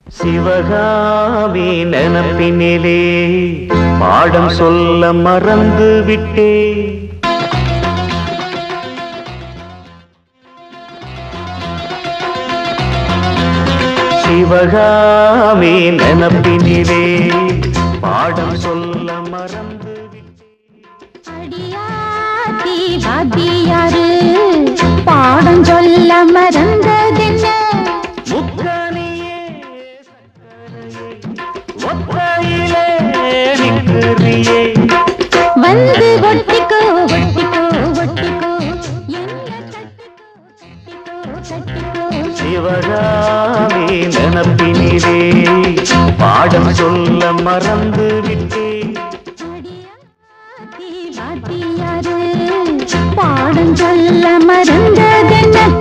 சிவகாமி நினப்பினிலே பாடம் சொல்ல மறந்து விட்டே சிவகாமி நினப்பினிலே பாடம் சொல்ல மறந்து அடியாத்தி வாத்தியாரு பாடம் சொல்ல மறந்ததென்ன முக்கனியே சக்கரையே, ஒத்தையிலே நிற்கிறியே வந்து ஒட்டிக்கோ ஒட்டிக்கோ ஒட்டிக்கோ என்ன தட்டிக்கோ தட்டிக்கோ தட்டிக்கோ சிவகாமி நினப்பினிலே பாடம் சொல்ல மறந்து விட்டேன் அடியாத்தி வாத்தியாரு பாடம் சொல்ல மறந்ததென்ன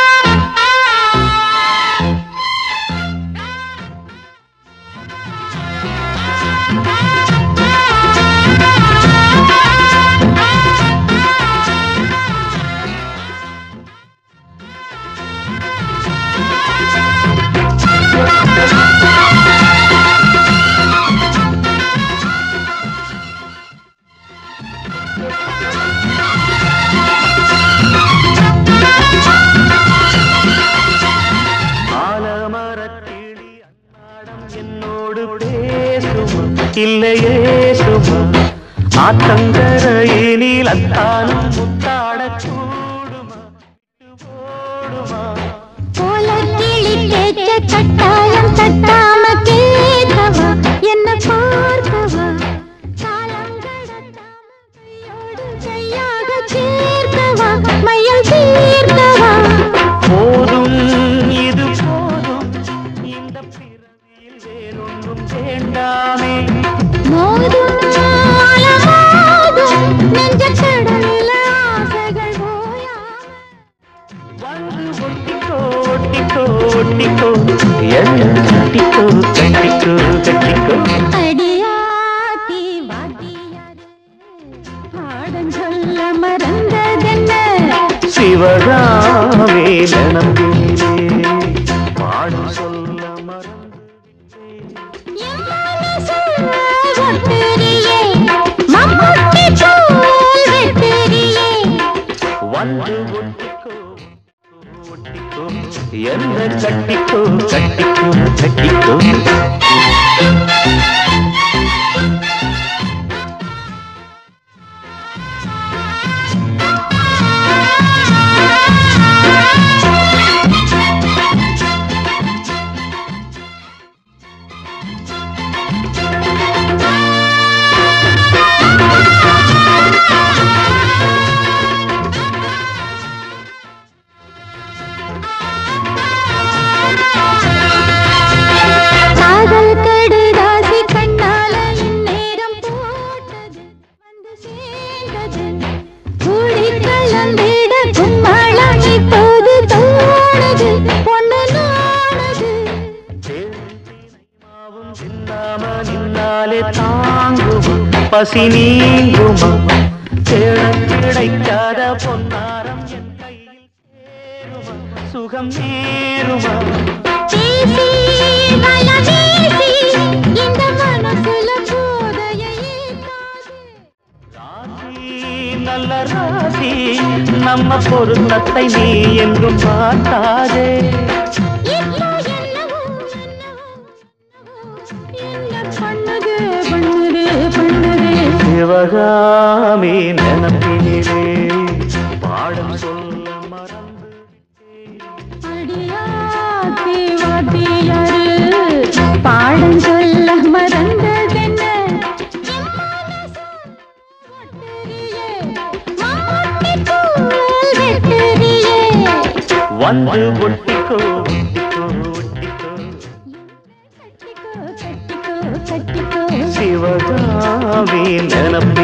ஆலமரக்கிளி அன்னாடம் என்னோடு பேசுமா இல்லையே சுமா ஆத்தங்கரையினில் அத்தானும் முத்தாட கூடுமா விட்டு போடுமா போல கிளி கேட்க கட்டாயம் தட்டாம கேட்கவா என்ன பார்க்கவா காலம் கடத்தாம கையோடு கையாக சேர்க்கவா மையம் தீர்க்கவா போதும் இது போதும் இந்த பிறவியில் வேறொன்றும் வேண்டாமே மோதும் அலமோதும் நெஞ்ச கடலில் ஆசைகள் ஓயாம வந்து ஒட்டிக்கோ ஒட்டிக்கோ ஒட்டிக்கோ என்ன கட்டிக்கோ கட்டிக்கோ கட்டிக்கோ அடியாத்தி வாத்தியாரு பாடம் சொல்ல மறந்ததென்ன சிவகாமே நம்பினே பாடம் சொல்ல மறந்து விட்டேன். என் மனசு ஒட்டுறியே, மம்முட்டி போல் வெட்டுறியே. வந்து ஒட்டிக்கோ ஒட்டிக்கோ என்ன கட்டிக்கோ கட்டிக்கோ கட்டிக்கோ காதல் கடுதாசி கண்ணால இந்நேரம் போட்டது, வந்து சேர்ந்தது. கூடி கலந்திட கும்மாளம் இப்போது தோணுது, பொண்ணு நாணுது. மாவும் சிந்தாம நின்னாலே தாங்குமா பசி நீங்குமா தேட கிடைக்காத பொன்னாரம் என் கையில் சேருமா சுகம் நேருமா பேசி, வல வீசி, இந்த மனசுல போதையை ஏத்தாது. ராசி நல்ல ராசி நம்ம பொருத்தத்தை நீ என்றும் பார்த்தாதே இப்போ என்னவோ, என்னவோ, என்ன பண்ணுது, பண்ணுது, பண்ணுது. சிவகாமி நினப்பினிலே பாடம் சொல்ல மறந்து அடியாத்தி வாத்தியாரு, பாடம் சொல்ல மறந்ததென்ன என் மனசு ஒட்டுறியே, மம்முட்டி போல் வெட்டுறியே. வந்து ஒட்டிக்கோ ஒட்டிக்கோ ஒட்டிக்கோ கட்டிக்கோ, கட்டிக்கோ, கட்டிக்கோ. சிவகாமி நினப்பினிலே